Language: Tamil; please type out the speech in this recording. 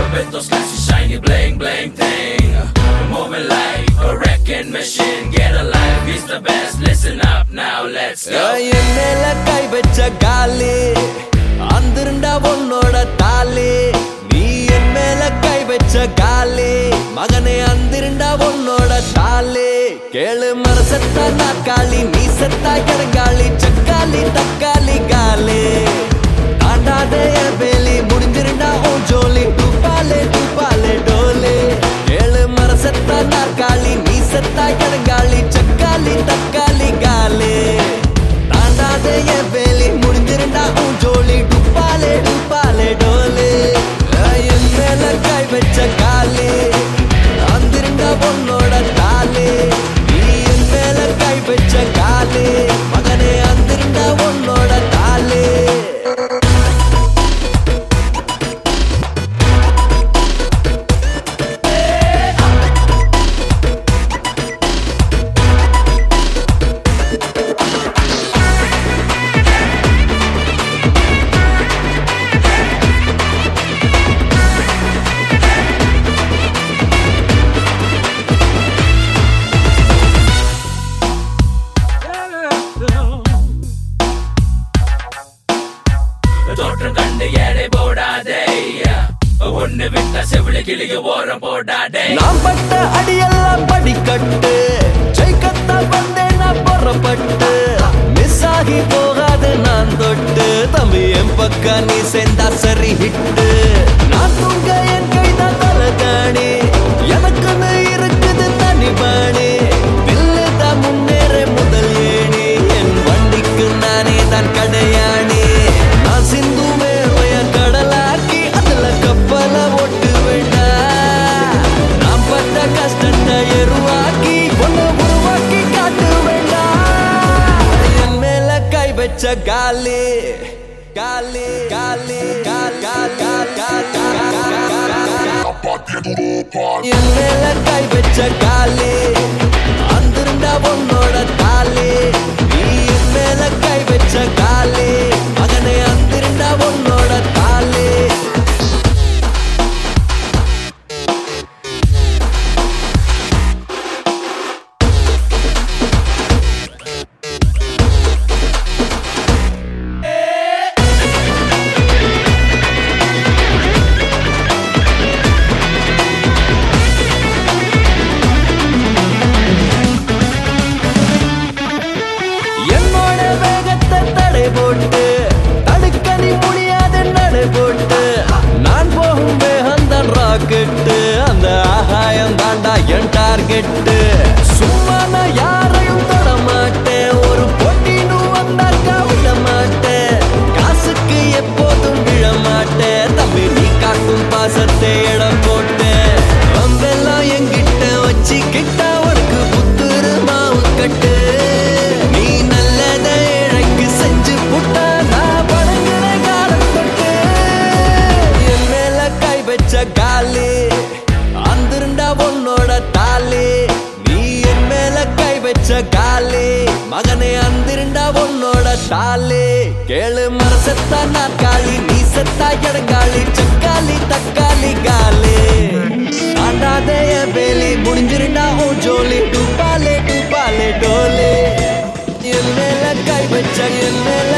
with those flashy, shiny, bling, bling thing. Moving like a wrecking machine. Get alive, he's the best. Listen up now, let's go. என் மேல கை வச்ச காலி அந்திருண்டா உன்னோட தாலி நீ என் மேல கை வச்ச காலி மகனே அந்திருண்டா உன்னோட தாலி கேளு மனசத்தா நாக்காளி நீ செத்தா கிடங்காளி சக்காளி தக்காளி காலி தாண்டாதே என் வேலி முடிஞ்சிருண்டா உன் ஜோலி டூப்பாலே டூப்பாலே டோலி கேளு மனசத்தா நாக்காளி நீ செத்தா கிடங்காளி சக்காளி தக்காளி காலி தாண்டாதே என் வேலி முடிஞ்சிருண்டா உன் ஜோலி டுப்பாலே டுப்பாலே டோலி என் மேல கை வச்ச காலி அந்திருண்டா உன்னோட தாலி நீ என் மேல கை வச்ச காலி மகனே அந்திருண்டா உன்னோட தாலி தோற்றம் கண்டு எடை போடாதே ஒண்ணு விட்ட செவிலி கிளிய ஓரம் போடாதே நான் பட்ட அடியெல்லாம் படிக்கட்டு ஜெயிக்கத்தான் வந்தேன் நான் புறப்பட்டு மிஸ் ஆகி போகாது நான் தொட்டு தம்பி என் பக்கம் நீ சேர்ந்தா சரி ஹிட்டு நான் தூங்க என் கைதான் தலகாணி எனக்குன்னு இருக்குது தனி பாணி தில்லு தான் முன்னேற முதல் ஏணி என் வண்டிக்கு நானே தான் கடையாணி நான் சிந்து மேலைய கடலாக்கி அதுல கப்பல ஓட்டு வேண்டாம் நான் பட்ட கஷ்டத்தை எருவாக்கி ஒண்ணு உருவாக்கி காட்டு வேண்டாம் என் மேல கை வச்ச காலி காலி காலி கால் கால் கால் கால் கால் என் மேல கை வச்ச காலி அந்திருந்தா உன்னோட தாலி நீ என் மேல கை வச்ச காலி மகனே அந்திருந்தா உன்னோட தாலி என்னோட வேகத்தை தடை போட்டு தடுக்க நீ முடியாத நடை போட்டு நான் போகும் வேகம் தான் ராக்கெட்டு அந்த ஆகாயம் தாண்டா என் டார்கெட்டு சும்மா நான் யாரையும் தொட மாட்டேன் ஒரு போட்டின்னு வந்தாக்கா விட மாட்டேன் காசுக்கு எப்போதும் விழ மாட்டேன் தம்பி நீ காக்கும் பாசத்தை இடம் போட்டேன் வந்தெல்லாம் என்கிட்ட வச்சுக்கிட்டா உனக்கு புத்துரு மாவு கட்டு நீ நல்லதை இழைக்கு செஞ்சு புட்டா நான் பழகிற காலம் தொட்டு என் மேல கை வச்ச காலி அந்திருண்டா உன்னோட தாலி நீ என் மேல கை வச்ச காலி மகனே அந்திருண்டா உன்னோட தாலி கேளு மரசத்தா நாற்காலி நீ செத்தா இடங்காலி சக்காலி தக்காளி காலி தாண்டாதே என் வேலி முடிஞ்சிருண்டா உன் ஜோலி டூப்பாலே டூப்பாலே டோலி என் மேல கை வச்ச என் மேல